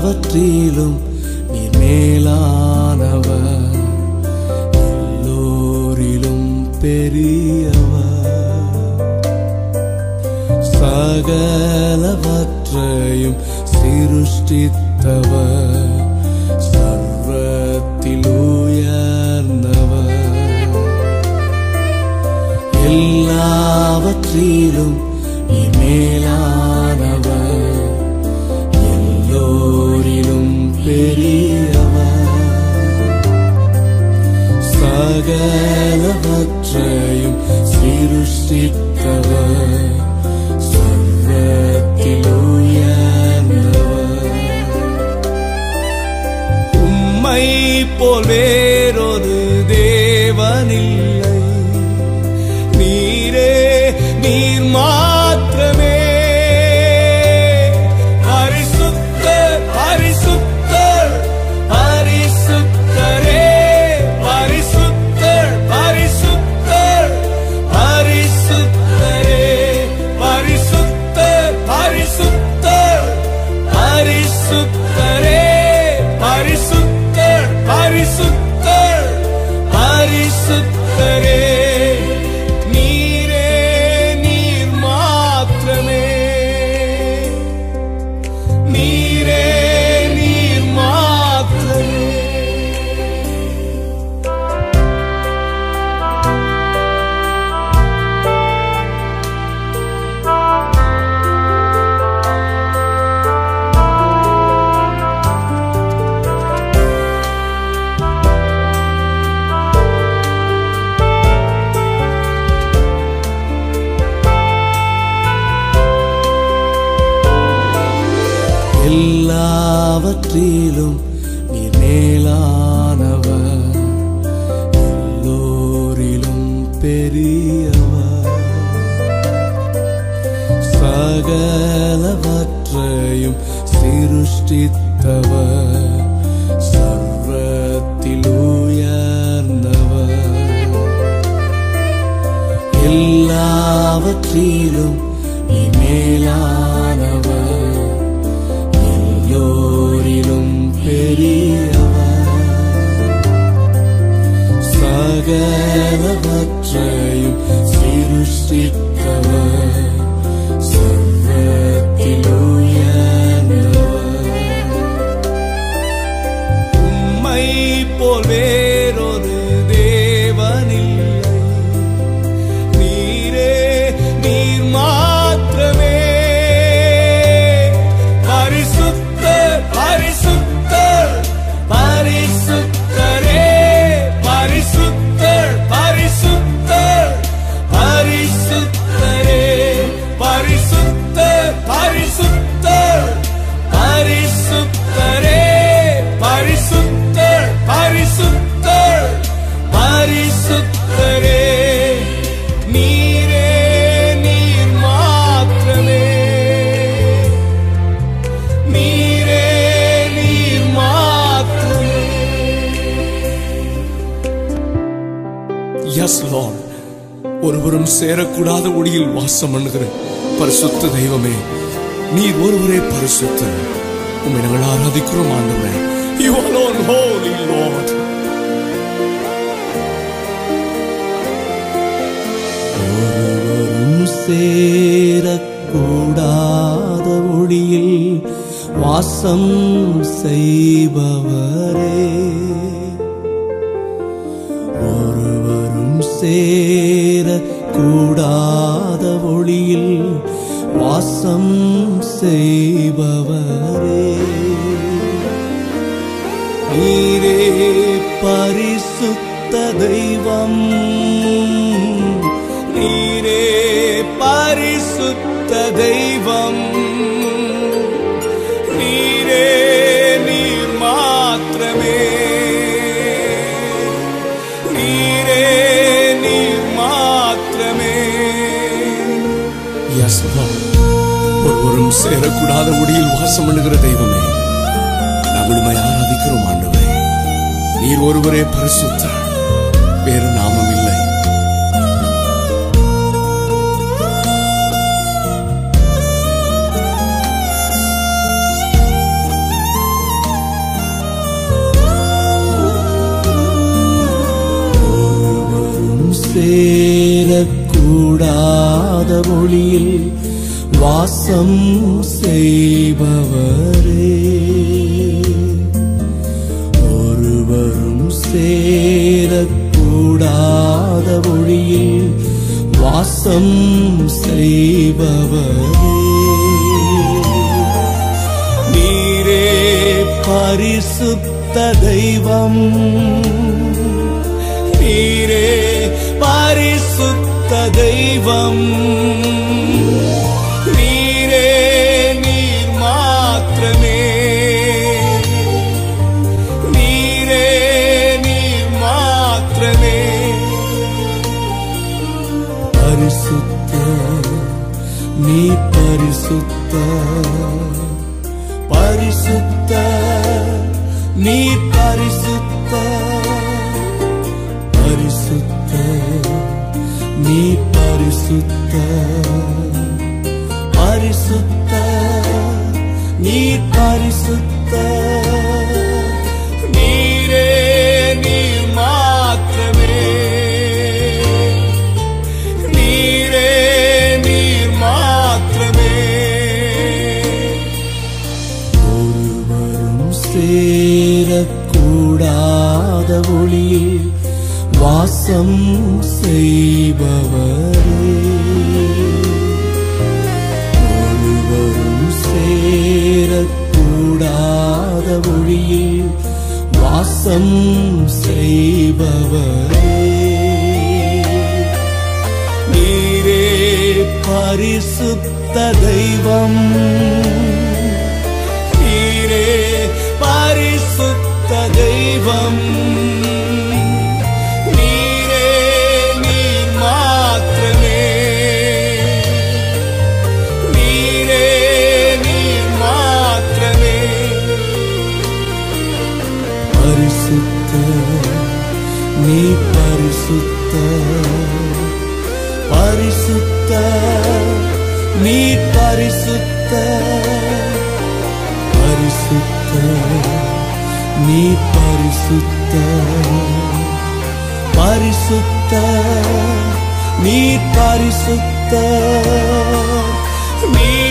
எல்லாவற்றிலும் நீர் மேலானவர் எல்லோரிலும் பெரியவர் சகலவற்றையும் சிருஷ்டித்தவர் சர்வத்தில் உயர்ந்தவர் எல்லாவற்றிலும் நீர் மேலானவர் எல்லோரிலும் பெரியவர் சகலவற்றையும் சிருஷ்டித்தவர் சர்வத்தில் உயர்ந்தவர் உம்மை போல் வேறொரு தேவனில்லை நீரே நீர் மாத்திரமே பரிசுத்தர் பரிசுத்தர் பரிசுத்தரே பரிசுத்தர் பரிசுத்தர் பரிசுத்தரே பரிசுத்தர் பரிசுத்தர் பரிசுத்தரே பரிசுத்தர் பரிசுத்தர் பரிசுத்தரே நீரே நீர் மாத்திரமே நீரே நீர் மாத்திரமே எல்லாவற்றிலும் நீர் மேலானவர் எல்லோரிலும் பெரியவர் சகலவற்றையும் சிருஷ்டித்தவர் சர்வத்தில் உயர்ந்தவர் எல்லாவற்றிலும் நீ மேலானவர் எல்லோரிலும் பெரியவர் சகலவற்றையும் சிருஷ்டித்தவர் சர்வத்தில் உயர்ந்தவர் உம்மை போல் வேறொரு தேவனில்லை நீரே நீர் மாத்திரமே பரிசுத்தர் பரிசுத்தர் பரிசுத்தரே பரிசுத்தர் பரிசுத்தர் பரிசுத்தரே பரிசுத்தர் பரிசுத்தர் பரிசுத்தரே பரிசுத்தர் பரிசுத்தர் பரிசுத்தரே நீரே நீர் மாத்திரமே நீரே நீர் மாத்திரமே எஸ் லார்ட் ஒருவரும் சேரக்கூடாத ஒளியில் வாசம் பண்ணுகிற பரிசுத்த தெய்வமே நீர் ஒருவரே பரிசுத்த உம்மை நாங்கள் ஆராதிக்கிறோம் ஆண்டவரே யூ alone holy lord ஒருவரும் சேரக்கூடாத ஒளியில் வாசம் செய்பவரே ஒருவரும் சேரக்கூடாத ஒளியில் வாசம் செய்பவரே நீரே பரிசுத்த தெய்வம் நீரே பரிசுத்த தெய்வம் நீரே நீர் மாத்திரமே நீரே நீர் மாத்திரமே எஸ் ஒருவரும் சேரக்கூடாத ஒளியில் வாசம் பண்ணுகிற தெய்வமே நாங்கள் உம்மை ஆராதிக்கிறோம் ஆண்டவரே நீர் ஒருவரே பரிசுத்த வேறு நாமம் இல்லை சேரக்கூடாத ஒளியில் வாசம் செய்பவரே ஒருவரும் சேரக்கூடாத ஒளியில் வாசம் செய்பவரே நீரே பரிசுத்த தெய்வம் நீரே பரிசுத்த தெய்வம் நீரே நீர் மாத்திரமே நீரே நீர் மாத்திரமே பரிசுத்த நீ பரிசுத்த பரிசுத்த நீ பரிசுத்த பரிசுத்த நீ பரிசுத்த பரிசுத்த நீ பரிசுத்த நீரே நீர் மாத்திரமே நீரே நீர் மாத்திரமே ஒருவரும் சேரக்கூடாத ஒளியில் வாசம் செய்பவரே ஒருவரும் சேரக்கூடாத ஒளியில் வாசம் செய்பவரே நீரே பரிசுத்த தெய்வம் நீரே பரிசுத்த தெய்வம் நீரே நீர் மாத்திரமே நீரே நீர் மாத்திரமே பரிசுத்த நீ பரிசுத்த பரிசுத்த நீ பரிசுத்த பரிசுத்த நீ பரிசுத்த பரிசுத்த நீ பரிசுத்த நீ